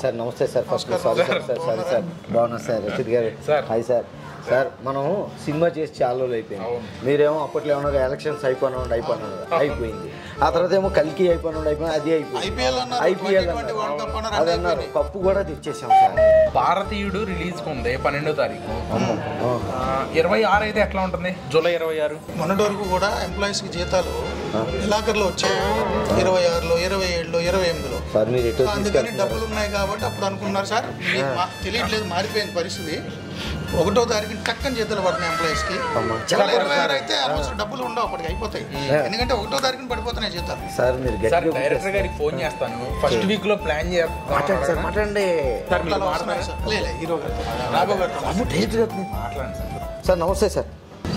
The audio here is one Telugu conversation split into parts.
సార్ నమస్తే sir first sorry sir sir sorry sir బాగున్నా sir Rashid garu sir. Hi sir sir మనం సినిమా చేసి చాలా రోజులు అయిపోయింది అవును. మీరేమో అప్పట్లో ఏమన్నా ఎలక్షన్స్ అయిపోయినా అయిపోయినా అయిపోయింది ఆ తర్వాత ఏమో కలికి అయిపోయినా అయిపోయింది అది అయిపోయింది ఐపీఎల్ అన్నారు ఐపీఎల్ 2020 వరల్డ్ కప్ అన్నారు, అది అన్నీ అన్నారు అయిపోయినాయి. కప్పు కూడా తెచ్చేసాం సార్ భారతీయుడు రిలీజ్ ఉంది పన్నెండో తారీఖు ఆ. ఆ, ఇరవై ఆరు అయితే ఎట్లా ఉంటుంది జూలై ఇరవై ఆరు మొన్నటి వరకు కూడా ఎంప్లాయీస్ కి జీతాలు నెలాఖరులో వచ్చాయి ఇరవై ఆరులో ఇరవై ఏడులో ఇరవై ఎనిమిదిలో సార్ మీరు ఎటో అందుకని తీసుకెళ్తున్నారు డబ్బులు ఉన్నాయి కాబట్టి అప్పుడు అనుకున్నారు సార్ మీకు మా- తెలియట్లేదు మారిపోయిన పరిస్థితి ఒకటో తారీఖు టక్కని జీతాలు పడుతున్నాయి ఎంప్లాయీస్ కి అమ్మా. జూలై ఇరవై ఆరు అయితే ఆల్మోస్ట్ డబ్బులు ఉండవు అప్పటికి అయిపోతాయి ఎందుకంటే ఒకటో తారీఖున పడిపోతున్నాయి జీతాలు సార్ మీరు సార్ గట్టిగా డైరెక్టర్ గారికి ఫోన్ చేస్తాను ఫస్ట్ వీక్ లో ప్లాన్ మాట్లాడండి సార్ చేస్తాను మాట్లాడండి సార్ మీరు అట్లా వస్తున్నాయి మాట్లాడండి సార్. లే, లే, హీరో గారితో రాఘవ గారితో అమ్మ డైరెక్ట్గా వస్తుంది. మాట్లాడండి సార్ సార్ నమస్తే సార్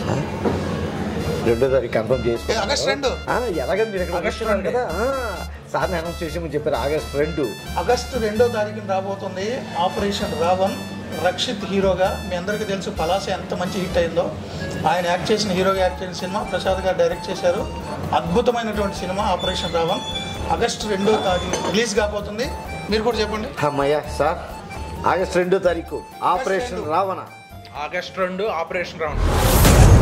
రెండో తారీఖు కన్ఫర్మ్ ఏ, చేసుకో ఆగస్ట్ రెండు ఎలాగ మీరు ఇక్కడ ఆగస్ట్ వస్తున్నారు రెండే. కదా ఆ, సార్ని అనౌన్స్ చేసి చెప్పారు ఆగస్ట్ రెండు ఆగస్టు రెండో తారీఖున రాబోతుంది ఆపరేషన్ రావణ్ రక్షిత్ హీరోగా మీ అందరికీ తెలుసు పలాస ఎంత మంచి హిట్ అయిందో ఆయన యాక్ట్ చేసిన హీరోగా యాక్ట్ చేసిన సినిమా ప్రసాద్ గారు డైరెక్ట్ చేశారు అద్భుతమైనటువంటి సినిమా ఆపరేషన్ రావణ్ ఆగస్టు రెండో తారీఖు రిలీజ్ కాబోతుంది మీరు కూడా చెప్పండి అమ్మయ్య సార్ ఆగస్ట్ రెండో తారీఖు ఆపరేషన్ రెండు. రావణ ఆగస్ట్ రెండు ఆపరేషన్ రౌండ్